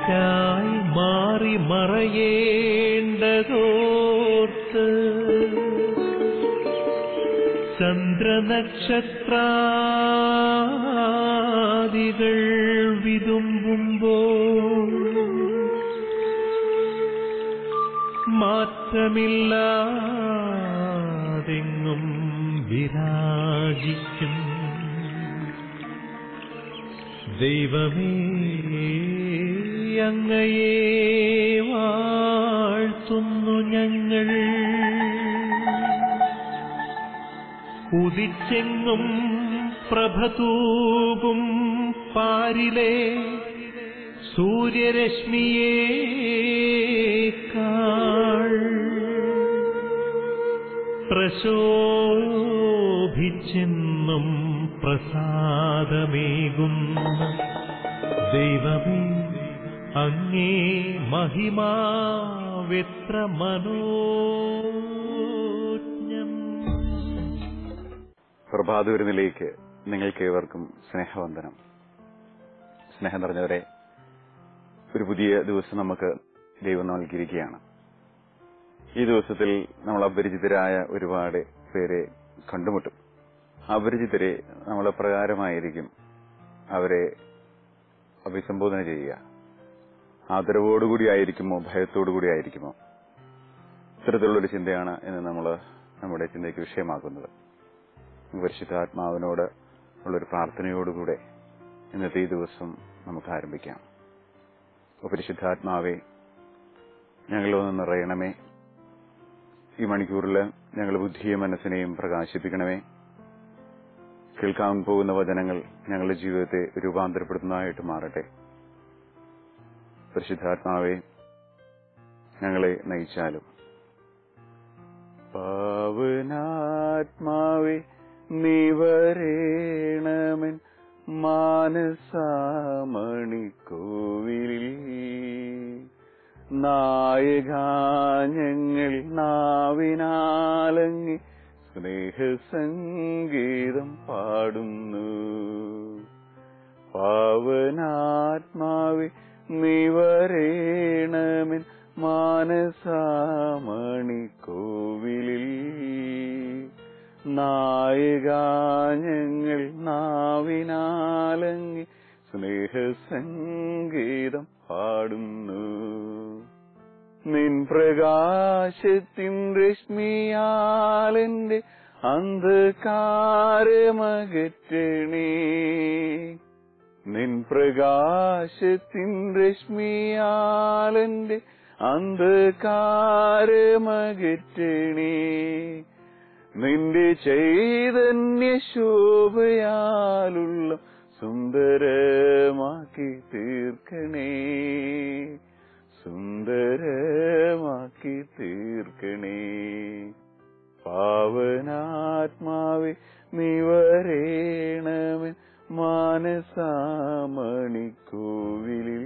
എനിക്കായി മാറി മറയേണ്ടതോർത്ത് ചന്ദ്രനക്ഷത്രാദികൾ വിതുമ്പുമ്പോൾ മാറ്റമില്ലാതെങ്ങും വിരാജിക്കും ദൈവമേ അങ്ങയെ വാഴ്ത്തുന്നു ഞങ്ങൾ ഉദിച്ചെങ്ങും പ്രഭതൂകും പാരിലെ സൂര്യരശ്മിയേക്കാൾ പ്രശോഭിച്ചെന്നും പ്രസാദമേകുന്ന ദൈവമേ അങ്ങേ മഹിമാവെത്ര മനോജ്ഞം പ്രഭാതൂരിനിലേക്ക് നിങ്ങൾക്കേവർക്കും സ്നേഹവന്ദനം സ്നേഹം നിറഞ്ഞവരെ ഒരു പുതിയ ദിവസം നമുക്ക് ദൈവം നൽകിയിരിക്കുകയാണ് ഈ ദിവസത്തിൽ നമ്മൾ അപരിചിതരായ ഒരുപാട് പേരെ കണ്ടുമുട്ടും അപരിചിതരെ നമ്മൾ പ്രകാരമായിരിക്കും അവരെ അഭിസംബോധന ചെയ്യുക ആദരവോടുകൂടി ആയിരിക്കുമോ ഭയത്തോടുകൂടി ആയിരിക്കുമോ ഇത്തരത്തിലുള്ളൊരു ചിന്തയാണ് ഇന്ന് നമ്മൾ നമ്മുടെ ചിന്തയ്ക്ക് വിഷയമാക്കുന്നത് പരിശുദ്ധാത്മാവിനോട് ഉള്ളൊരു പ്രാർത്ഥനയോടുകൂടെ ഇന്നത്തെ ഈ ദിവസം നമുക്ക് ആരംഭിക്കാം ഓ പരിശുദ്ധാത്മാവെ ഞങ്ങളൊന്ന് നിറയണമേ ഈ മണിക്കൂറിൽ ഞങ്ങളുടെ ബുദ്ധിയും മനസ്സിനെയും പ്രകാശിപ്പിക്കണമേ കേൾക്കാൻ പോകുന്ന വചനങ്ങൾ ഞങ്ങളുടെ ജീവിതത്തെ രൂപാന്തരപ്പെടുത്തുന്നതായിട്ട് മാറട്ടെ പരിശുദ്ധാത്മാവെ ഞങ്ങളെ നയിച്ചാലും പാവനാത്മാവെ നിവരേണമൻ മാനസാമണിക്കോവിലിൽ നായകാഞ്ഞങ്ങൾ നാവിനാലങ്ങി സ്നേഹസംഗീതം പാടുന്നു പാവനാത്മാവെ നിവരേണമൻ മാനസാമണിക്കോവിലിൽ നായകാഞ്ഞങ്ങൾ നാവിനാലങ്ങി സ്നേഹസംഗീതം പാടുന്നു നിൻ പ്രകാശത്തിൻ രശ്മിയാലെന്റെ അന്ധകാരമകറ്റണേ നിൻ പ്രകാശത്തിൻ രശ്മിയാലെന്റെ അന്ധകാരമകറ്റണേ നിന്റെ ചൈതന്യ ശോഭയാലുള്ള സുന്ദരമാക്കി തീർക്കണേ സുന്ദരമാക്കി തീർക്കണേ പാവനാത്മാവെ നിവരേണമൻ മാനസാമണിക്കോവിലിൽ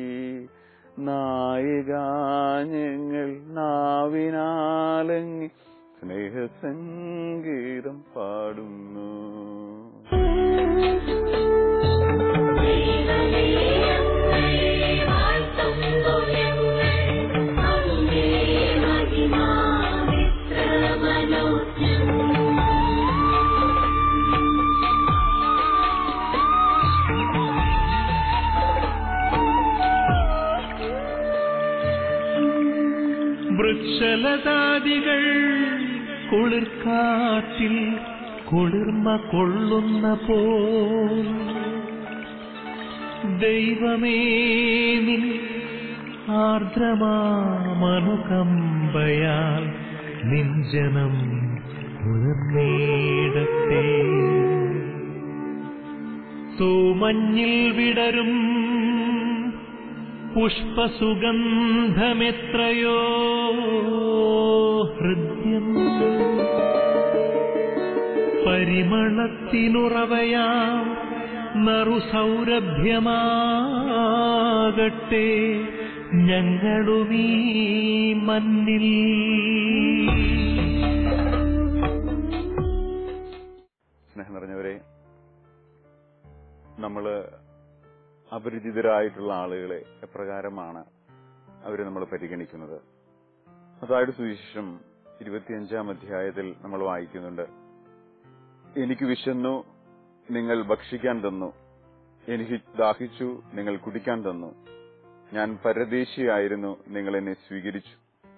നായകാഞ്ഞങ്ങൾ നാവിനാലങ്ങി സ്നേഹസംഗീതം പാടുന്നു വൃക്ഷലതാദികൾ കുളിർക്കാറ്റിൽ കുളിർമ കൊള്ളുന്ന പോൽ ദൈവമേ നിൻ ആർദ്രമാമനുകമ്പയാൽ നിൻ ജനം കുളിർന്നേടട്ടെ തൂമഞ്ഞിൽ വിടരും പുഷ്പസുഗന്ധമെത്രയോ ഹൃദ്യം പരിമളത്തിനുറവയാം നറുസൗരഭ്യമാകട്ടെ ഞങ്ങളുമീ മണ്ണിൽ സ്നേഹം നിറഞ്ഞവരെ നമ്മള് അപരിചിതരായിട്ടുള്ള ആളുകളെ എപ്രകാരമാണ് അവരെ നമ്മൾ പരിഗണിക്കുന്നത് അതായത് സുവിശേഷം ഇരുപത്തിയഞ്ചാം അധ്യായത്തിൽ നമ്മൾ വായിക്കുന്നുണ്ട് എനിക്ക് വിശന്നു നിങ്ങൾ ഭക്ഷിക്കാൻ തന്നു എനിക്ക് ദാഹിച്ചു നിങ്ങൾ കുടിക്കാൻ തന്നു ഞാൻ പരദേശിയായിരുന്നു നിങ്ങൾ എന്നെ സ്വീകരിച്ചു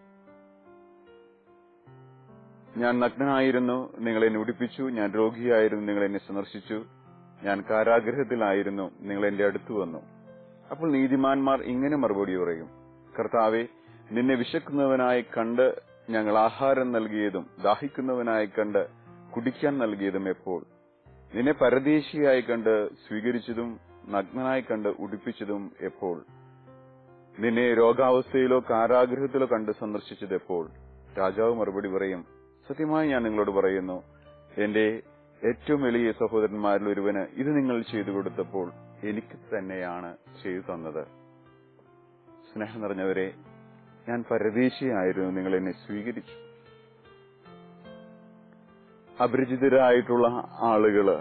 ഞാൻ നഗ്നനായിരുന്നു നിങ്ങൾ എന്നെ ഉടുപ്പിച്ചു ഞാൻ രോഗിയായിരുന്നു നിങ്ങൾ എന്നെ സന്ദർശിച്ചു ഞാൻ കാരാഗ്രഹത്തിലായിരുന്നു നിങ്ങൾ എന്റെ അടുത്തു വന്നു അപ്പോൾ നീതിമാന്മാർ ഇങ്ങനെ മറുപടി പറയും കർത്താവെ നിന്നെ വിശക്കുന്നവനായി കണ്ട് ഞങ്ങൾ ആഹാരം നൽകിയതും ദാഹിക്കുന്നവനായി കണ്ട് കുടിക്കാൻ നൽകിയതും എപ്പോൾ നിന്നെ പരദേശിയായി കണ്ട് സ്വീകരിച്ചതും നഗ്നനായി കണ്ട് ഉടുപ്പിച്ചതും എപ്പോൾ നിന്നെ രോഗാവസ്ഥയിലോ കാരാഗ്രഹത്തിലോ കണ്ട് സന്ദർശിച്ചത് എപ്പോൾ രാജാവ് മറുപടി പറയും സത്യമായി ഞാൻ നിങ്ങളോട് പറയുന്നു എന്റെ ഏറ്റവും വലിയ സഹോദരന്മാരിൽ ഒരുവന് ഇത് നിങ്ങൾ ചെയ്തു കൊടുത്തപ്പോൾ എനിക്ക് തന്നെയാണ് ചെയ്തു തന്നത് സ്നേഹം നിറഞ്ഞവരെ ഞാൻ പരദേശിയായിരുന്നു നിങ്ങൾ എന്നെ സ്വീകരിച്ചു അപരിചിതരായിട്ടുള്ള ആളുകള്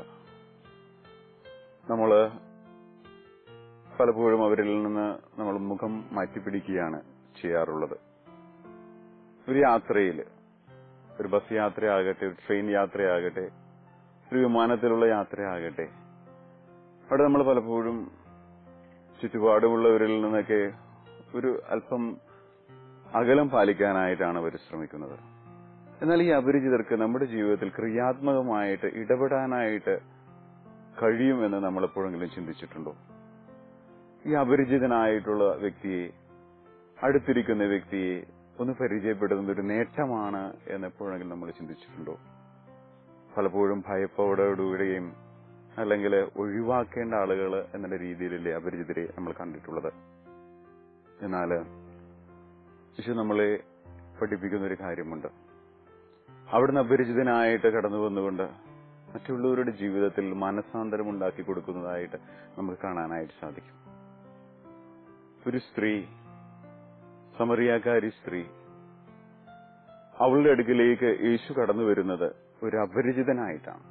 നമ്മള് പലപ്പോഴും അവരിൽ നിന്ന് നമ്മൾ മുഖം മാറ്റിപ്പിടിക്കുകയാണ് ചെയ്യാറുള്ളത് ഒരു യാത്രയില് ഒരു ബസ് യാത്രയാകട്ടെ ഒരു ട്രെയിൻ യാത്രയാകട്ടെ ഒരു വിമാനത്തിലുള്ള യാത്രയാകട്ടെ അവിടെ നമ്മൾ പലപ്പോഴും ചുറ്റുപാടുമുള്ളവരിൽ നിന്നൊക്കെ ഒരു അല്പം അകലം പാലിക്കാനായിട്ടാണ് അവർ ശ്രമിക്കുന്നത് എന്നാൽ ഈ അപരിചിതർക്ക് നമ്മുടെ ജീവിതത്തിൽ ക്രിയാത്മകമായിട്ട് ഇടപെടാനായിട്ട് കഴിയുമെന്ന് നമ്മൾ എപ്പോഴെങ്കിലും ചിന്തിച്ചിട്ടുണ്ടോ ഈ അപരിചിതനായിട്ടുള്ള വ്യക്തിയെ അടുത്തിരിക്കുന്ന വ്യക്തിയെ ഒന്ന് പരിചയപ്പെടുന്നത് ഒരു നേട്ടമാണ് എന്ന് എപ്പോഴെങ്കിലും നമ്മൾ ചിന്തിച്ചിട്ടുണ്ടോ പലപ്പോഴും ഭയപ്പോടുകൂടിയും അല്ലെങ്കിൽ ഒഴിവാക്കേണ്ട ആളുകൾ എന്നുള്ള രീതിയിലല്ലേ അപരിചിതരെ നമ്മൾ കണ്ടിട്ടുള്ളത് എന്നാൽ ശിശു നമ്മളെ പഠിപ്പിക്കുന്ന ഒരു കാര്യമുണ്ട് അവിടുന്ന് അപരിചിതനായിട്ട് കടന്നു വന്നുകൊണ്ട് മറ്റുള്ളവരുടെ ജീവിതത്തിൽ മനസാന്തരം ഉണ്ടാക്കി കൊടുക്കുന്നതായിട്ട് നമുക്ക് കാണാനായിട്ട് സാധിക്കും ഒരു സ്ത്രീ സമറിയാക്കാരി സ്ത്രീ അവളുടെ അടുക്കിലേക്ക് യേശു കടന്നു വരുന്നത് ഒരു അപരിചിതനായിട്ടാണ്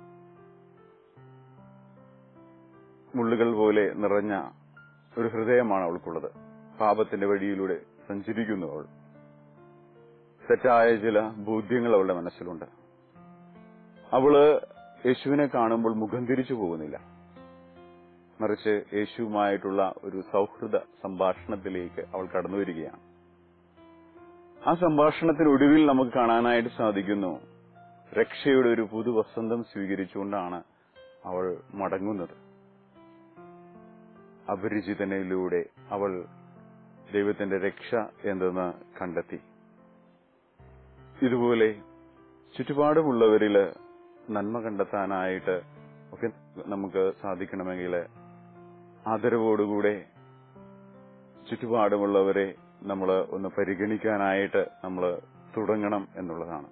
മുള്ളുകൾ പോലെ നിറഞ്ഞ ഒരു ഹൃദയമാണ് അവൾക്കുള്ളത് പാപത്തിന്റെ വഴിയിലൂടെ സഞ്ചരിക്കുന്നു അവൾ തെറ്റായ ചില ബോധ്യങ്ങൾ അവളുടെ മനസ്സിലുണ്ട് അവള് യേശുവിനെ കാണുമ്പോൾ മുഖം തിരിച്ചു പോകുന്നില്ല മറിച്ച് യേശുവുമായിട്ടുള്ള ഒരു സൗഹൃദ സംഭാഷണത്തിലേക്ക് അവൾ കടന്നു വരികയാണ് ആ സംഭാഷണത്തിനൊടുവിൽ നമുക്ക് കാണാനായിട്ട് സാധിക്കുന്നു രക്ഷയുടെ ഒരു പുതുവസന്തം സ്വീകരിച്ചുകൊണ്ടാണ് അവൾ മടങ്ങുന്നത് അപരിചിതനയിലൂടെ അവൾ ദൈവത്തിന്റെ രക്ഷ എന്തെന്ന് കണ്ടെത്തി ഇതുപോലെ ചുറ്റുപാടുമുള്ളവരില് നന്മ കണ്ടെത്താനായിട്ട് ഒക്കെ നമുക്ക് സാധിക്കണമെങ്കിൽ ആദരവോടുകൂടെ ചുറ്റുപാടുമുള്ളവരെ നമ്മൾ ഒന്ന് പരിഗണിക്കാനായിട്ട് നമ്മൾ തുടങ്ങണം എന്നുള്ളതാണ്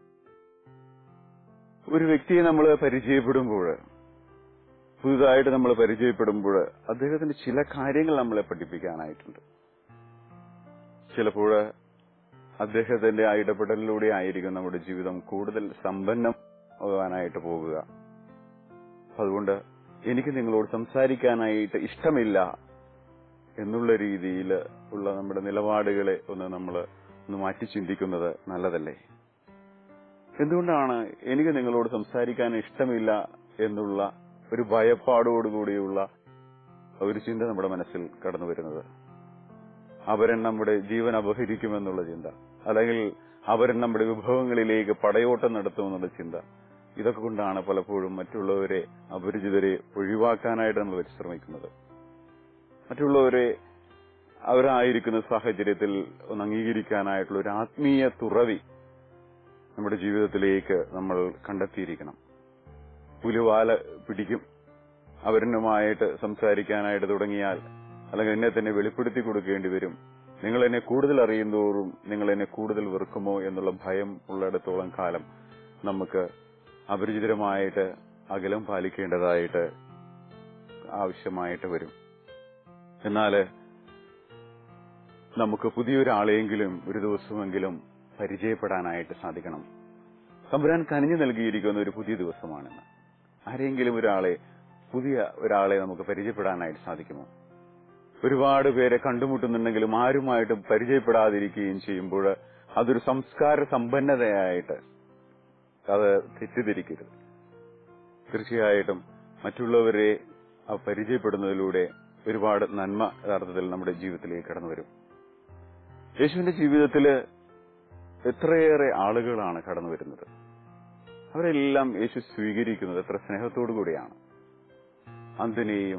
ഒരു വ്യക്തിയെ നമ്മൾ പരിചയപ്പെടുമ്പോൾ പുതുതായിട്ട് നമ്മൾ പരിചയപ്പെടുമ്പോൾ അദ്ദേഹത്തിന്റെ ചില കാര്യങ്ങൾ നമ്മളെ പഠിപ്പിക്കാനായിട്ടുണ്ട് ചിലപ്പോൾ അദ്ദേഹത്തിന്റെ ആ ഇടപെടലിലൂടെ ആയിരിക്കും നമ്മുടെ ജീവിതം കൂടുതൽ സമ്പന്നമാകാനായിട്ട് പോകുക അതുകൊണ്ട് എനിക്ക് നിങ്ങളോട് സംസാരിക്കാനായിട്ട് ഇഷ്ടമില്ല എന്നുള്ള രീതിയിൽ ഉള്ള നമ്മുടെ നിലപാടുകളെ ഒന്ന് നമ്മൾ ഒന്ന് മാറ്റി ചിന്തിക്കുന്നത് നല്ലതല്ലേ എന്തുകൊണ്ടാണ് എനിക്ക് നിങ്ങളോട് സംസാരിക്കാൻ ഇഷ്ടമില്ല എന്നുള്ള ഒരു ഭയപ്പാടോടുകൂടിയുള്ള ഒരു ചിന്ത നമ്മുടെ മനസ്സിൽ കടന്നു വരുന്നത് അവരൻ നമ്മുടെ ജീവൻ അപഹരിക്കുമെന്നുള്ള ചിന്ത അല്ലെങ്കിൽ അവരൻ നമ്മുടെ വിഭവങ്ങളിലേക്ക് പടയോട്ടം നടത്തുമെന്നുള്ള ചിന്ത ഇതൊക്കെ കൊണ്ടാണ് പലപ്പോഴും മറ്റുള്ളവരെ അപരിചിതരെ ഒഴിവാക്കാനായിട്ട് നമ്മൾ പരിശ്രമിക്കുന്നത് മറ്റുള്ളവരെ അവരായിരിക്കുന്ന സാഹചര്യത്തിൽ ഒന്ന് അംഗീകരിക്കാനായിട്ടുള്ള ഒരു ആത്മീയ തുറവി നമ്മുടെ ജീവിതത്തിലേക്ക് നമ്മൾ കണ്ടെത്തിയിരിക്കണം പുലിവാല പിടിക്കും അവരുമായിട്ട് സംസാരിക്കാനായിട്ട് തുടങ്ങിയാൽ അല്ലെങ്കിൽ എന്നെ തന്നെ വെളിപ്പെടുത്തി കൊടുക്കേണ്ടി വരും നിങ്ങൾ എന്നെ കൂടുതൽ അറിയുന്തോറും നിങ്ങൾ എന്നെ കൂടുതൽ വെറുക്കുമോ എന്നുള്ള ഭയം ഉള്ളിടത്തോളം കാലം നമുക്ക് അപരിചിതരമായിട്ട് അകലം പാലിക്കേണ്ടതായിട്ട് ആവശ്യമായിട്ട് വരും എന്നാൽ നമുക്ക് പുതിയൊരാളെയെങ്കിലും ഒരു ദിവസമെങ്കിലും പരിചയപ്പെടാനായിട്ട് സാധിക്കണം തമ്പുരാൻ കനിഞ്ഞു നൽകിയിരിക്കുന്ന ഒരു പുതിയ ദിവസമാണെന്ന് ആരെങ്കിലും ഒരാളെ പുതിയ ഒരാളെ നമുക്ക് പരിചയപ്പെടാനായിട്ട് സാധിക്കുമോ ഒരുപാട് പേരെ കണ്ടുമുട്ടുന്നുണ്ടെങ്കിലും ആരുമായിട്ടും പരിചയപ്പെടാതിരിക്കുകയും ചെയ്യുമ്പോൾ അതൊരു സംസ്കാര സമ്പന്നതയായിട്ട് അത് തെറ്റിദ്ധരിക്കരുത് തീർച്ചയായിട്ടും മറ്റുള്ളവരെ ആ പരിചയപ്പെടുന്നതിലൂടെ ഒരുപാട് നന്മ യഥാർത്ഥത്തിൽ നമ്മുടെ ജീവിതത്തിലേക്ക് കടന്നു വരും യേശുവിന്റെ ജീവിതത്തിൽ എത്രയേറെ ആളുകളാണ് കടന്നു വരുന്നത് അവരെല്ലാം യേശു സ്വീകരിക്കുന്നത് എത്ര സ്നേഹത്തോടു കൂടിയാണ് അന്ധനെയും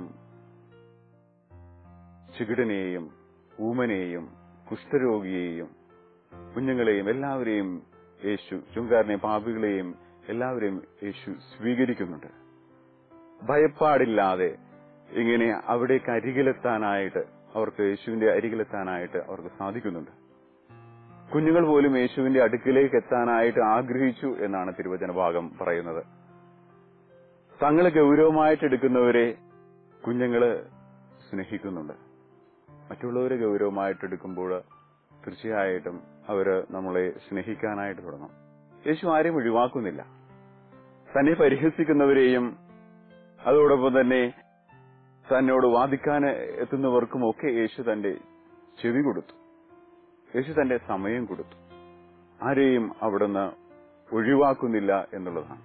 ചികിടനെയും ഊമനെയും കുഷ്ഠരോഗിയെയും കുഞ്ഞുങ്ങളെയും എല്ലാവരെയും യേശു ചുങ്കാരനെയും പാപികളെയും എല്ലാവരെയും യേശു സ്വീകരിക്കുന്നുണ്ട് ഭയപ്പാടില്ലാതെ ഇങ്ങനെ അവിടേക്ക് അരികിലെത്താനായിട്ട് അവർക്ക് യേശുവിന്റെ അരികിലെത്താനായിട്ട് അവർക്ക് സാധിക്കുന്നുണ്ട് കുഞ്ഞുങ്ങൾ പോലും യേശുവിന്റെ അടുക്കിലേക്ക് എത്താനായിട്ട് ആഗ്രഹിച്ചു എന്നാണ് തിരുവചന ഭാഗം പറയുന്നത് തങ്ങളെ ഗൗരവമായിട്ട് എടുക്കുന്നവരെ കുഞ്ഞുങ്ങള് സ്നേഹിക്കുന്നുണ്ട് മറ്റുള്ളവരെ ഗൗരവമായിട്ട് എടുക്കുമ്പോൾ തീർച്ചയായിട്ടും അവര് നമ്മളെ സ്നേഹിക്കാനായിട്ട് തുടങ്ങും യേശു ആരെയും ഒഴിവാക്കുന്നില്ല തന്നെ പരിഹസിക്കുന്നവരെയും അതോടൊപ്പം തന്നെ തന്നോട് വാദിക്കാൻ എത്തുന്നവർക്കുമൊക്കെ യേശു തന്റെ ചെവി കൊടുത്തു യേശു തന്റെ സമയം കൊടുത്തു ആരെയും അവിടുന്ന് ഒഴിവാക്കുന്നില്ല എന്നുള്ളതാണ്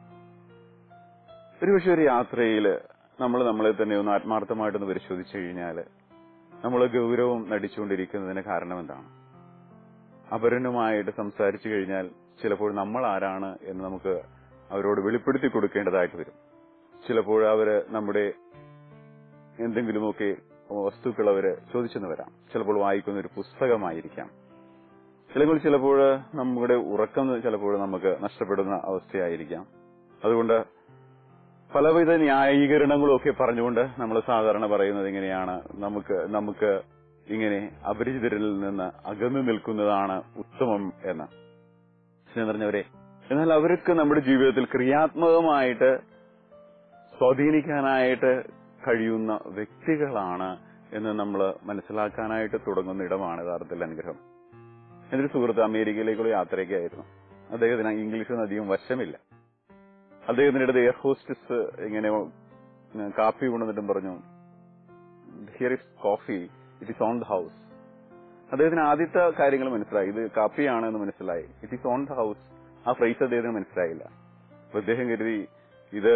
ഒരുപക്ഷെ ഒരു യാത്രയിൽ നമ്മൾ നമ്മളെ തന്നെ ഒന്ന് ആത്മാർത്ഥമായിട്ടൊന്ന് പരിശോധിച്ചു കഴിഞ്ഞാൽ നമ്മൾ ഗൗരവം നടിച്ചുകൊണ്ടിരിക്കുന്നതിന് കാരണം എന്താണ് അപരനുമായിട്ട് സംസാരിച്ചു കഴിഞ്ഞാൽ ചിലപ്പോൾ നമ്മൾ ആരാണ് എന്ന് നമുക്ക് അവരോട് വെളിപ്പെടുത്തി കൊടുക്കേണ്ടതായിട്ട് വരും ചിലപ്പോൾ അവര് നമ്മുടെ എന്തെങ്കിലുമൊക്കെ വസ്തുക്കൾ അവര് ചോദിച്ചെന്ന് വരാം ചിലപ്പോൾ വായിക്കുന്ന ഒരു പുസ്തകമായിരിക്കാം ചിലപ്പോൾ ചിലപ്പോൾ നമ്മുടെ ഉറക്കം ചിലപ്പോൾ നമുക്ക് നഷ്ടപ്പെടുന്ന അവസ്ഥയായിരിക്കാം അതുകൊണ്ട് പലവിധ ന്യായീകരണങ്ങളും ഒക്കെ പറഞ്ഞുകൊണ്ട് നമ്മൾ സാധാരണ പറയുന്നത് ഇങ്ങനെയാണ് നമുക്ക് നമുക്ക് ഇങ്ങനെ അപരിചിതരിൽ നിന്ന് അകന്നു നിൽക്കുന്നതാണ് ഉത്തമം എന്ന് സ്നേഹം നിറഞ്ഞവരെ എന്നാൽ അവർക്ക് നമ്മുടെ ജീവിതത്തിൽ ക്രിയാത്മകമായിട്ട് സ്വാധീനിക്കാനായിട്ട് കഴിയുന്ന വ്യക്തികളാണ് എന്ന് നമ്മൾ മനസ്സിലാക്കാനായിട്ട് തുടങ്ങുന്ന ഇടമാണ് യഥാർത്ഥത്തിൽ അനുഗ്രഹം എന്റെ ഒരു സുഹൃത്ത് അമേരിക്കയിലേക്കുള്ള യാത്രയ്ക്കായിരുന്നു അദ്ദേഹത്തിന് ഇംഗ്ലീഷൊന്നും അധികം വശമില്ല അദ്ദേഹത്തിന്റെ അടുത്ത് എയർ ഹോസ്റ്റസ് ഇങ്ങനെ കാപ്പി കൊണ്ടുവന്നിട്ടും പറഞ്ഞു here is coffee it is on the house അദ്ദേഹത്തിന് ആദ്യത്തെ കാര്യങ്ങൾ മനസ്സിലായി ഇത് കാപ്പിയാണ് എന്ന് മനസ്സിലായി it is on the house ആ ഫ്രൈസ് അദ്ദേഹത്തിന് മനസ്സിലായില്ല അപ്പൊ അദ്ദേഹം കരുതി ഇത്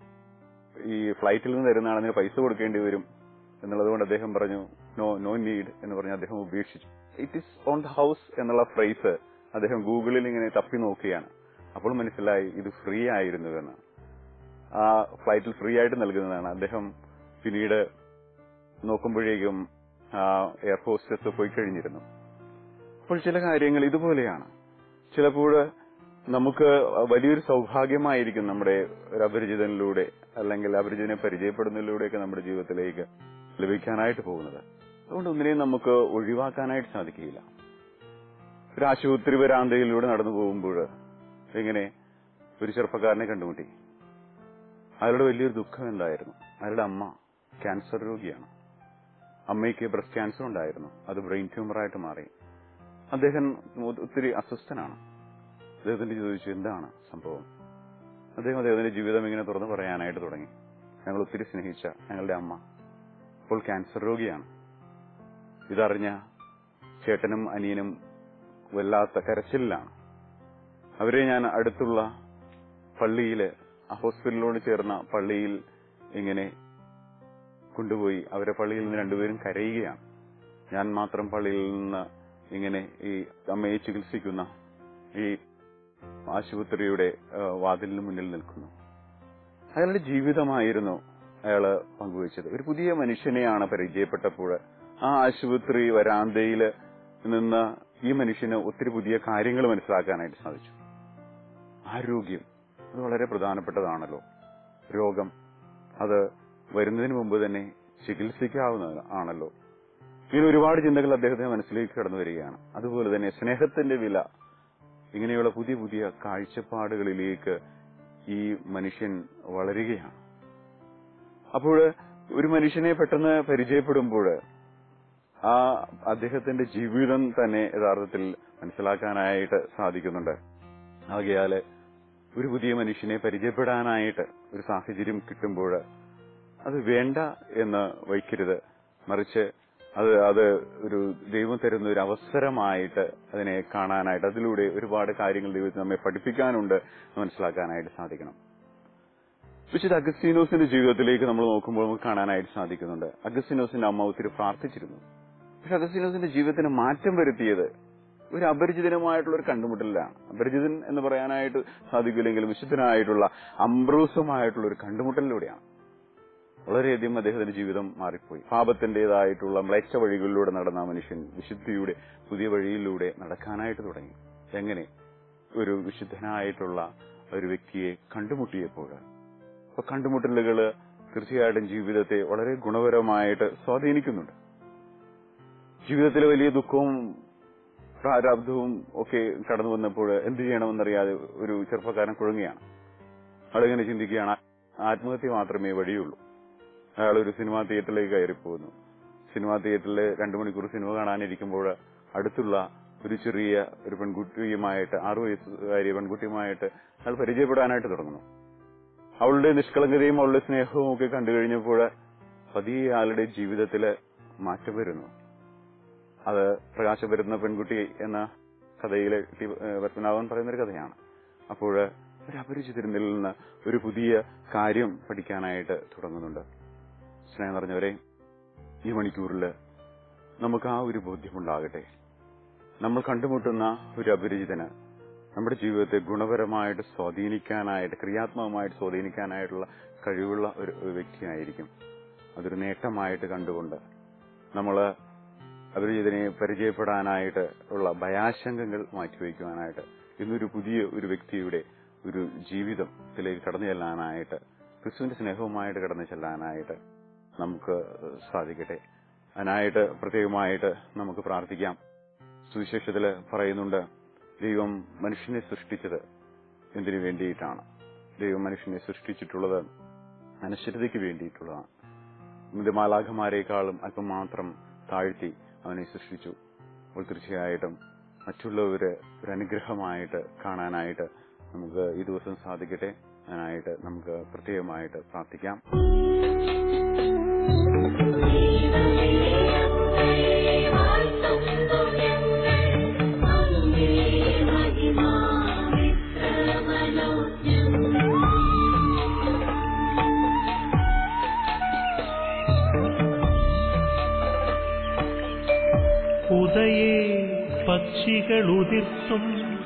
ഈ ഫ്ലൈറ്റിൽ നിന്ന് തരുന്നതാണ് അതിന് പൈസ കൊടുക്കേണ്ടി വരും എന്നുള്ളത് കൊണ്ട് അദ്ദേഹം പറഞ്ഞു നോ നോ നീഡ് എന്ന് പറഞ്ഞ് അദ്ദേഹം ഉപേക്ഷിച്ചു it is on the house എന്നുള്ള ഫ്രൈസ് അദ്ദേഹം ഗൂഗിളിൽ ഇങ്ങനെ തപ്പി നോക്കുകയാണ് അപ്പോൾ മനസ്സിലായി ഇത് ഫ്രീ ആയിരുന്നു എന്ന് ആ ഫ്ലൈറ്റിൽ ഫ്രീ ആയിട്ട് നൽകുന്നതാണ് അദ്ദേഹം പിന്നീട് നോക്കുമ്പോഴേക്കും ആ എയർ ഹോസ്റ്റസ് പോയി കഴിഞ്ഞിരുന്നു അപ്പോൾ ചില കാര്യങ്ങൾ ഇതുപോലെയാണ് ചിലപ്പോൾ നമുക്ക് വലിയൊരു സൗഭാഗ്യമായിരിക്കും നമ്മുടെ ഒരു അപരിചിതനിലൂടെ അല്ലെങ്കിൽ അപരിചിതനെ പരിചയപ്പെടുന്നതിലൂടെയൊക്കെ നമ്മുടെ ജീവിതത്തിലേക്ക് ലഭിക്കാനായിട്ട് പോകുന്നത് അതുകൊണ്ട് ഒന്നിനെയും നമുക്ക് ഒഴിവാക്കാനായിട്ട് സാധിക്കില്ല ഒരു ആശുപത്രി വരാന്തയിലൂടെ നടന്നു പോകുമ്പോൾ ഇങ്ങനെ ഒരു ചെറുപ്പക്കാരനെ കണ്ടുമുട്ടി അയാളുടെ വലിയൊരു ദുഃഖം എന്തായിരുന്നു അയാളുടെ അമ്മ ക്യാൻസർ രോഗിയാണ് അമ്മയ്ക്ക് ബ്രസ്റ്റ് ക്യാൻസർ ഉണ്ടായിരുന്നു അത് ബ്രെയിൻ ട്യൂമറായിട്ട് മാറി അദ്ദേഹം ഒത്തിരി അസ്വസ്ഥനാണ് അദ്ദേഹത്തിന്റെ ചോദിച്ചു എന്താണ് സംഭവം അദ്ദേഹം അദ്ദേഹത്തിന്റെ ജീവിതം ഇങ്ങനെ തുറന്നു പറയാനായിട്ട് തുടങ്ങി ഞങ്ങൾ ഒത്തിരി സ്നേഹിച്ച ഞങ്ങളുടെ അമ്മ ഇപ്പോൾ ക്യാൻസർ രോഗിയാണ് ഇതറിഞ്ഞ ചേട്ടനും അനിയനും വല്ലാത്ത കരച്ചിലാണ് അവരെ ഞാൻ അടുത്തുള്ള പള്ളിയില് ആ ഹോസ്പിറ്റലിനോട് ചേർന്ന പള്ളിയിൽ ഇങ്ങനെ കൊണ്ടുപോയി അവരെ പള്ളിയിൽ നിന്ന് രണ്ടുപേരും കരയുകയാണ് ഞാൻ മാത്രം പള്ളിയിൽ നിന്ന് ഇങ്ങനെ ഈ അമ്മയെ ചികിത്സിക്കുന്ന ഈ ആശുപത്രിയുടെ വാതിലിന് മുന്നിൽ നിൽക്കുന്നു അയാളുടെ ജീവിതമായിരുന്നു അയാള് പങ്കുവച്ചത് ഒരു പുതിയ മനുഷ്യനെയാണ് പരിചയപ്പെട്ടപ്പോൾ ആ ആശുപത്രി വരാന്തയിൽ നിന്ന് ഈ മനുഷ്യന് ഒത്തിരി പുതിയ കാര്യങ്ങൾ മനസ്സിലാക്കാനായിട്ട് സാധിച്ചു ആരോഗ്യം അത് വളരെ പ്രധാനപ്പെട്ടതാണല്ലോ രോഗം അത് വരുന്നതിന് മുമ്പ് തന്നെ ചികിത്സിക്കാവുന്ന ആണല്ലോ ഇങ്ങനെ ഒരുപാട് ചിന്തകൾ അദ്ദേഹത്തിന്റെ മനസ്സിലേക്ക് കടന്നു വരികയാണ് അതുപോലെ തന്നെ സ്നേഹത്തിന്റെ വില ഇങ്ങനെയുള്ള പുതിയ പുതിയ കാഴ്ചപ്പാടുകളിലേക്ക് ഈ മനുഷ്യൻ വളരുകയാണ് അപ്പോൾ ഒരു മനുഷ്യനെ പെട്ടെന്ന് പരിചയപ്പെടുമ്പോൾ ആ അദ്ദേഹത്തിന്റെ ജീവിതം തന്നെ യഥാർത്ഥത്തിൽ മനസ്സിലാക്കാനായിട്ട് സാധിക്കുന്നുണ്ട് ആകയാല് ഒരു പുതിയ മനുഷ്യനെ പരിചയപ്പെടാനായിട്ട് ഒരു സാഹചര്യം കിട്ടുമ്പോൾ അത് വേണ്ട എന്ന് വയ്ക്കരുത് മറിച്ച് അത് അത് ഒരു ദൈവം തരുന്ന ഒരു അവസരമായിട്ട് അതിനെ കാണാനായിട്ട് അതിലൂടെ ഒരുപാട് കാര്യങ്ങൾ ദൈവത്തിന് നമ്മെ പഠിപ്പിക്കാനുണ്ട് എന്ന് മനസ്സിലാക്കാനായിട്ട് സാധിക്കണം വിശുദ്ധ അഗസ്തീനോസിന്റെ ജീവിതത്തിലേക്ക് നമ്മൾ നോക്കുമ്പോൾ നമുക്ക് കാണാനായിട്ട് സാധിക്കുന്നുണ്ട് അഗസ്തീനോസിന്റെ അമ്മ ഒത്തിരി പ്രാർത്ഥിച്ചിരുന്നു പക്ഷെ അഗസ്തീനോസിന്റെ ജീവിതത്തിന് മാറ്റം വരുത്തിയത് ഒരു അപരിചിതനുമായിട്ടുള്ള ഒരു കണ്ടുമുട്ടലിലാണ് അപരിചിതൻ എന്ന് പറയാനായിട്ട് സാധിക്കില്ലെങ്കിലും വിശുദ്ധനായിട്ടുള്ള അംബ്രൂസുമായിട്ടുള്ള ഒരു കണ്ടുമുട്ടലിലൂടെയാണ് വളരെയധികം അദ്ദേഹത്തിന്റെ ജീവിതം മാറിപ്പോയി പാപത്തിന്റേതായിട്ടുള്ള മ്ലേച്ഛ വഴികളിലൂടെ നടന്ന ആ മനുഷ്യൻ വിശുദ്ധിയുടെ പുതിയ വഴിയിലൂടെ നടക്കാനായിട്ട് തുടങ്ങി എങ്ങനെ ഒരു വിശുദ്ധനായിട്ടുള്ള ഒരു വ്യക്തിയെ കണ്ടുമുട്ടിയപ്പോൾ അപ്പൊ കണ്ടുമുട്ടലുകള് തീർച്ചയായിട്ടും ജീവിതത്തെ വളരെ ഗുണപരമായിട്ട് സ്വാധീനിക്കുന്നുണ്ട് ജീവിതത്തിലെ വലിയ ദുഃഖവും പ്രാരാബ്ധവും ഒക്കെ കടന്നു വന്നപ്പോൾ എന്ത് ചെയ്യണമെന്നറിയാതെ ഒരു ചെറുപ്പക്കാരൻ കുഴങ്ങുകയാണ് ആളിങ്ങനെ ചിന്തിക്കുകയാണ് ആത്മഹത്യ മാത്രമേ വഴിയുള്ളൂ അയാൾ ഒരു സിനിമാ തിയേറ്ററിലേക്ക് കയറിപ്പോകുന്നു സിനിമാ തിയേറ്ററിൽ രണ്ടു മണിക്കൂർ സിനിമ കാണാനിരിക്കുമ്പോൾ അടുത്തുള്ള ഒരു ചെറിയ ഒരു പെൺകുട്ടിയുമായിട്ട് ആറു വയസ്സുകാരിയ പെൺകുട്ടിയുമായിട്ട് അയാൾ പരിചയപ്പെടാനായിട്ട് തുടങ്ങുന്നു അവളുടെ നിഷ്കളങ്കതയും അവളുടെ സ്നേഹവും ഒക്കെ കണ്ടു കഴിഞ്ഞപ്പോൾ പതിയെ ആളുടെ ജീവിതത്തില് മാറ്റം വരുന്നു അത് പ്രകാശം വരുന്ന പെൺകുട്ടി എന്ന കഥയിലെ ടി- ഏഹ് പത്മനാഭൻ പറയുന്ന ഒരു കഥയാണ് അപ്പോൾ ഒരു അപരിചിതരിൽ നിന്ന് ഒരു പുതിയ കാര്യം പഠിക്കാനായിട്ട് തുടങ്ങുന്നുണ്ട് സ്നേഹം നിറഞ്ഞവരെ ഈ മണിക്കൂറിൽ നമുക്ക് ആ ഒരു ബോധ്യമുണ്ടാകട്ടെ നമ്മൾ കണ്ടുമുട്ടുന്ന ഒരു അപരിചിതന് നമ്മുടെ ജീവിതത്തെ ഗുണപരമായിട്ട് സ്വാധീനിക്കാനായിട്ട് ക്രിയാത്മകമായിട്ട് സ്വാധീനിക്കാനായിട്ടുള്ള കഴിവുള്ള ഒരു ഒരു വ്യക്തിയായിരിക്കും അതൊരു നേട്ടമായിട്ട് കണ്ടുകൊണ്ട് നമ്മൾ അപരിചിതനെ പരിചയപ്പെടാനായിട്ട് ഉള്ള ഭയാശങ്കകൾ മാറ്റിവെക്കുവാനായിട്ട് ഇന്നൊരു പുതിയ ഒരു വ്യക്തിയുടെ ഒരു ജീവിതത്തിലേക്ക് കടന്നു ചെല്ലാനായിട്ട് ക്രിസ്തുവിന്റെ സ്നേഹവുമായിട്ട് കടന്നു ചെല്ലാനായിട്ട് നമുക്ക് സാധിക്കട്ടെ അതിനായിട്ട് പ്രത്യേകമായിട്ട് നമുക്ക് പ്രാർത്ഥിക്കാം സുവിശേഷത്തില് പറയുന്നുണ്ട് ദൈവം മനുഷ്യനെ സൃഷ്ടിച്ചത് എന്തിനു വേണ്ടിയിട്ടാണ് ദൈവം മനുഷ്യനെ സൃഷ്ടിച്ചിട്ടുള്ളത് അനശ്വരതയ്ക്ക് വേണ്ടിയിട്ടുള്ളതാണ് ഇത് മാലാഖമാരെക്കാളും അല്പം മാത്രം താഴ്ത്തി അവനെ സൃഷ്ടിച്ചു അപ്പോൾ തീർച്ചയായിട്ടും മറ്റുള്ളവര് ഒരു അനുഗ്രഹമായിട്ട് കാണാനായിട്ട് നമുക്ക് ഈ ദിവസം സാധിക്കട്ടെ അതിനായിട്ട് നമുക്ക് പ്രത്യേകമായിട്ട് പ്രാർത്ഥിക്കാം ഉദയേ പക്ഷികളുതിർത്തും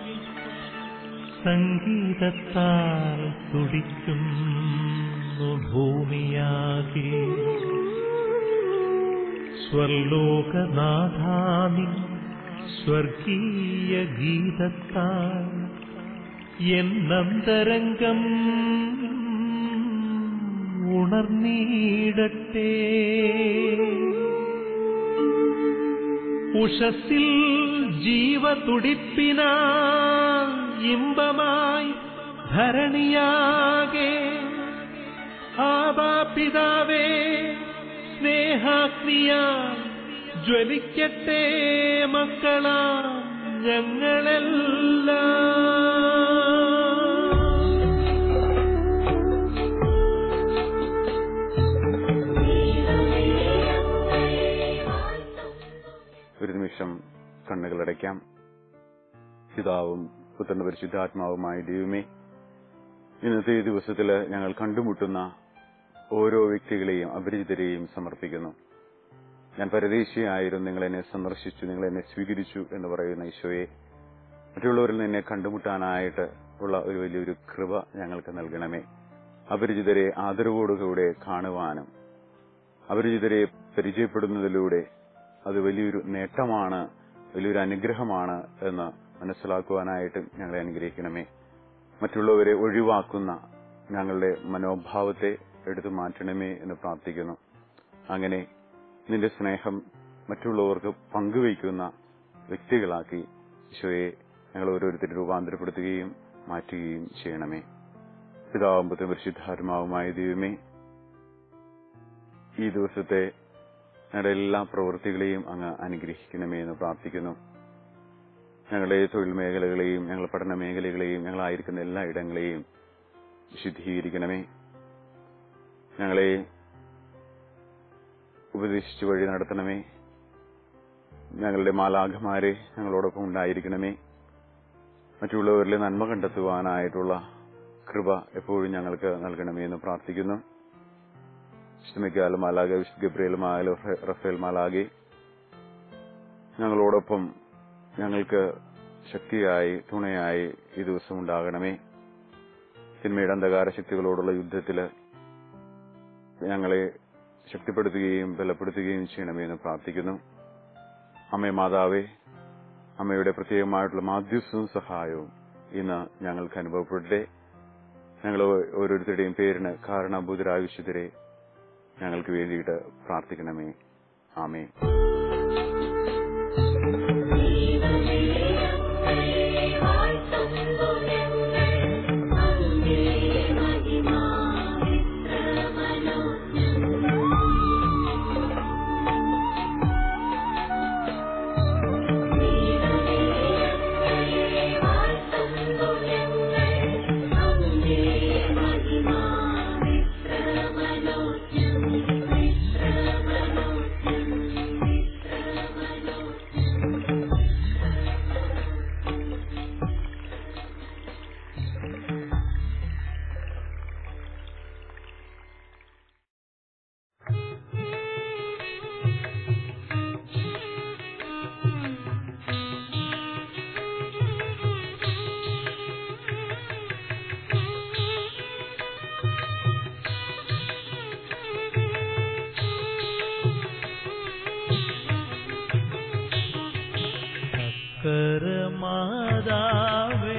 സംഗീതത്താൽ തുടിക്കുന്നു ഭൂമിയാകെ സ്വർലോകനാഥാമി സ്വർഗീയ ഗീതത്താൽ എന്നന്തരംഗം ഉണർന്നീടട്ടെ ഉഷസ്സിൽ ജീവതുടിപ്പിന ഇമ്പമായി ധരണിയാകെ ആബാപിതാവേ സ്നേഹാഗ്നിയ ജ്വലിക്കട്ടെ മക്കളാ ഞങ്ങളെല്ലാം ഒരു നിമിഷം കണ്ണുകളടയ്ക്കാം പിതാവും പുത്രന്റെ പരിശുദ്ധാത്മാവുമായ ദൈവമേ ഇന്നത്തെ ഈ ദിവസത്തില് ഞങ്ങൾ കണ്ടുമുട്ടുന്ന ഓരോ വ്യക്തികളെയും അപരിചിതരെയും സമർപ്പിക്കുന്നു ഞാൻ പരദേശിയായിരുന്നു നിങ്ങൾ എന്നെ സന്ദർശിച്ചു നിങ്ങൾ എന്നെ സ്വീകരിച്ചു എന്ന് പറയുന്ന ഈശോയെ മറ്റുള്ളവരിൽ നിന്നെ കണ്ടുമുട്ടാനായിട്ട് ഉള്ള ഒരു വലിയൊരു കൃപ ഞങ്ങൾക്ക് നൽകണമേ അപരിചിതരെ ആദരവോടുകൂടെ കാണുവാനും അപരിചിതരെ പരിചയപ്പെടുന്നതിലൂടെ അത് വലിയൊരു നേട്ടമാണ് വലിയൊരു അനുഗ്രഹമാണ് എന്ന് മനസ്സിലാക്കുവാനായിട്ട് ഞങ്ങളെ അനുഗ്രഹിക്കണമേ മറ്റുള്ളവരെ ഒഴിവാക്കുന്ന ഞങ്ങളുടെ മനോഭാവത്തെ എടുത്തു മാറ്റണമേ എന്ന് പ്രാർത്ഥിക്കുന്നു അങ്ങനെ നിന്റെ സ്നേഹം മറ്റുള്ളവർക്ക് പങ്കുവയ്ക്കുന്ന വ്യക്തികളാക്കി ഈശോയെ ഞങ്ങൾ ഓരോരുത്തരും രൂപാന്തരപ്പെടുത്തുകയും മാറ്റുകയും ചെയ്യണമേ പിതാവും പുത്രനും പരിശുദ്ധാത്മാവുമായ ദൈവമേ ഈ ദിവസത്തെ ഞങ്ങളുടെ എല്ലാ പ്രവൃത്തികളെയും അങ്ങ് അനുഗ്രഹിക്കണമേ എന്ന് പ്രാർത്ഥിക്കുന്നു ഞങ്ങളുടെ തൊഴിൽ മേഖലകളെയും ഞങ്ങളുടെ പഠന മേഖലകളെയും ഞങ്ങളായിരിക്കുന്ന എല്ലാ ഇടങ്ങളെയും വിശുദ്ധീകരിക്കണമേ ഞങ്ങളെ ഉപദേശിച്ചു വഴി നടത്തണമേ ഞങ്ങളുടെ മാലാഖമാരെ ഞങ്ങളോടൊപ്പം ഉണ്ടായിരിക്കണമേ മറ്റുള്ളവരിലെ നന്മ കണ്ടെത്തുവാനായിട്ടുള്ള കൃപ എപ്പോഴും ഞങ്ങൾക്ക് നൽകണമേ എന്ന് പ്രാർത്ഥിക്കുന്നു വിശുദ്ധമിക്കാൽ മാലാഗെ വിശുദ്ധ ഗബ്രിയേൽ മാല റഫേൽ മാലാഗെ ഞങ്ങളോടൊപ്പം ഞങ്ങൾക്ക് ശക്തിയായി തുണയായി ഈ ദിവസം ഉണ്ടാകണമേ തിന്മയുടെ അന്ധകാര ശക്തികളോടുള്ള യുദ്ധത്തില് ഞങ്ങളെ ശക്തിപ്പെടുത്തുകയും ബലപ്പെടുത്തുകയും ചെയ്യണമേ എന്ന് പ്രാർത്ഥിക്കുന്നു അമ്മേ മാതാവേ അമ്മയുടെ പ്രത്യേകമായിട്ടുള്ള മാധ്യസ്ഥവും സഹായവും ഇന്ന് ഞങ്ങൾക്ക് അനുഭവപ്പെടട്ടെ ഞങ്ങൾ ഓരോരുത്തരുടെയും പേരിന് കാരണഭൂതരായ വിശുദ്ധരെ ഞങ്ങൾക്ക് വേണ്ടിയിട്ട് പ്രാർത്ഥിക്കണമേ ആമേ അക്കരമാതാവേ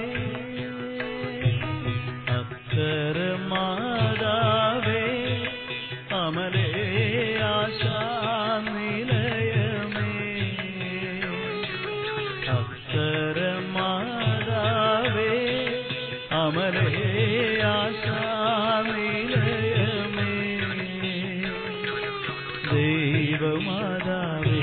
അക്കരമാതാവേ അമലേ ആശാനിലയമേ അക്കരമാതാവേ അമലേ ആശാനിലയമേ ദൈവമാതാവേ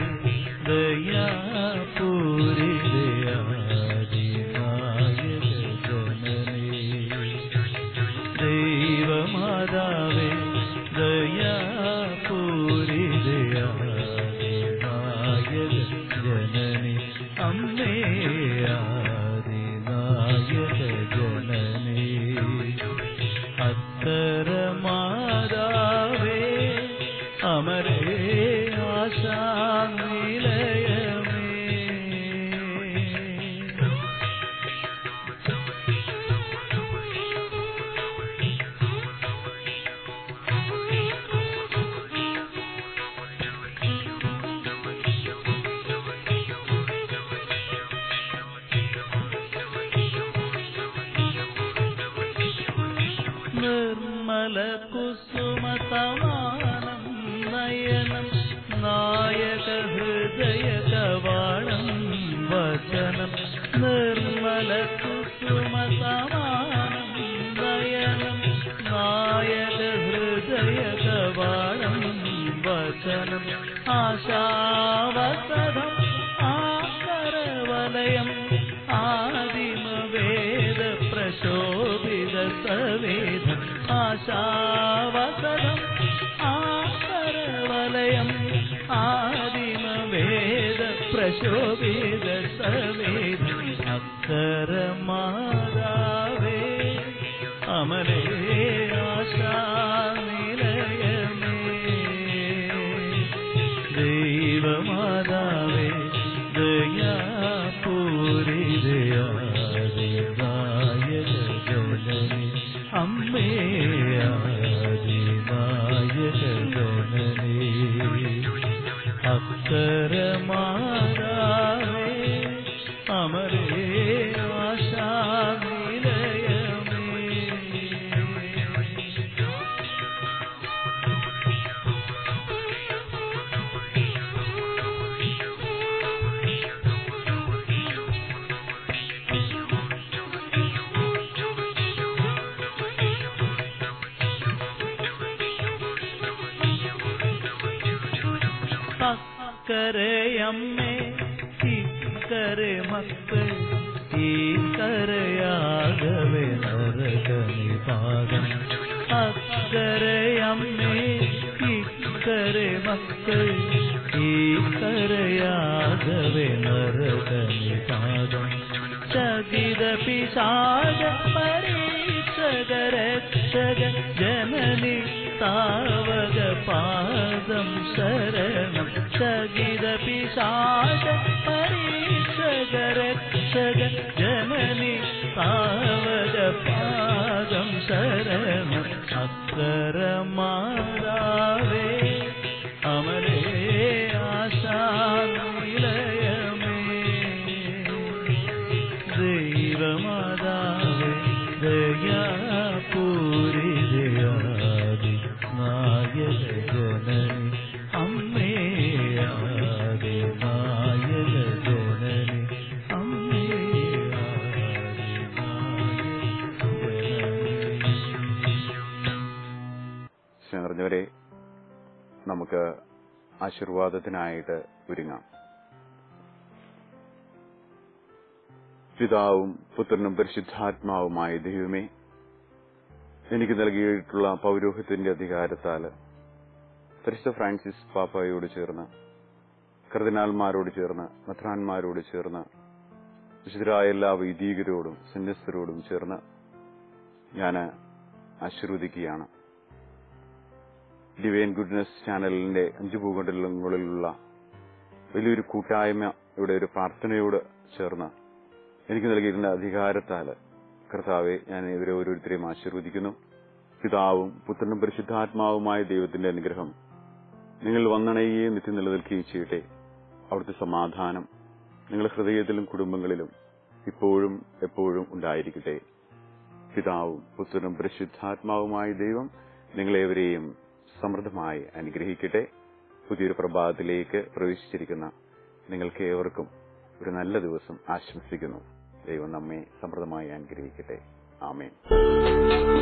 ദയാപൂരിതയാദിനായകജനനേ ദൈവമാതാവേ ദയാപൂരിതയാദിനായകജനനേ അമ്മേ ആദിനായകജനനേ അത്തരമാതാവേ അമരേ ആശാനിലയമേ നിർമ്മല കുസുമ സമാനം നയനം നായക ഹൃദയ കവാണം വചനം നിർമ്മല കുസുമ സമാനം നയനം നായക ഹൃദയ കവാണം വചനം ആശാവസതം ആകരവലയം ആദിമവേദ പ്രശോഭിത സവേദം ആശാവസതം ആകരവലയം ആദിമവേദ പ്രശോഭിത സവേദം അക്കരമാതാവേ അമലേ ആശാനിലയമേ ദൈവമാതാവേ ദയാപൂരിതയാദിനായകജനനേ അമ്മേ ആദിനായകജനനേ അക്കരമാതാവേ അമരേ ആശാനിലയമേ അക്കരയമ്മേ ഇക്കരെ മക്കൾ ഈ കരയാകവേ നരകനിപാകം അക്കരയമ്മേ ഇക്കരെ ചിക്കരെ മക്കൾ ഈ കരയാകവെ നരകനിപാതം ചകിത പിശാച പരീക്ഷക രക്ഷക ജനനി താവക പാദം ശരണം ചകിത പിശാച പരീക്ഷക രക്ഷക ജനനി താവക പാദം ശരണം അക്കരമാതാവേ അമരേ ആശാനിലയമേ ദൈവമാതാവേ ദയാപൂരിതയാദി നായക ജനനി അമ്മേ ആദി നായക ജനനി അമ്മേ ആദി നായക ജനനി സ്നേഹം നിറഞ്ഞവരെ നമുക്ക് ആശീർവാദത്തിനായിട്ട് ഒരുങ്ങാം പിതാവും പുത്രനും പരിശുദ്ധാത്മാവുമായ ദൈവമേ എനിക്ക് നൽകിയിട്ടുള്ള പൗരോഹിത്യത്തിന്റെ അധികാരത്താല് പരിശുദ്ധ ഫ്രാൻസിസ് പാപ്പായോട് ചേർന്ന് കർദിനാൾമാരോട് ചേർന്ന് മെത്രാന്മാരോട് ചേർന്ന് വിശുദ്ധരായ എല്ലാ വൈദികരോടും സന്യസ്തരോടും ചേർന്ന് ഞാൻ ആശീർവദിക്കുകയാണ് ഡിവൈൻ ഗുഡ്നസ് ചാനലിന്റെ അഞ്ചു ഭൂഖണ്ഡങ്ങളിലുള്ള വലിയൊരു കൂട്ടായ്മയുടെ ഒരു പ്രാർത്ഥനയോട് ചേർന്ന് എനിക്ക് നൽകിയിരുന്ന അധികാരത്താല് കർത്താവെ ഞാൻ ഇവരെ ഓരോരുത്തരെയും ആശീർവദിക്കുന്നു പിതാവും പുത്രനും പരിശുദ്ധാത്മാവുമായ ദൈവത്തിന്റെ അനുഗ്രഹം നിങ്ങൾ വന്നണയുകയും നിത്യം നിലനിൽക്കുകയും ചെയ്യട്ടെ അവിടുത്തെ സമാധാനം നിങ്ങളുടെ ഹൃദയത്തിലും കുടുംബങ്ങളിലും ഇപ്പോഴും എപ്പോഴും ഉണ്ടായിരിക്കട്ടെ പിതാവും പുത്രനും പരിശുദ്ധാത്മാവുമായ ദൈവം നിങ്ങളേവരെയും സമൃദ്ധമായി അനുഗ്രഹിക്കട്ടെ പുതിയൊരു പ്രഭാതത്തിലേക്ക് പ്രവേശിച്ചിരിക്കുന്ന നിങ്ങൾക്ക് ഏവർക്കും ഒരു നല്ല ദിവസം ആശംസിക്കുന്നു ദൈവം നമ്മെ സമൃദ്ധമായി അനുഗ്രഹിക്കട്ടെ ആമേൻ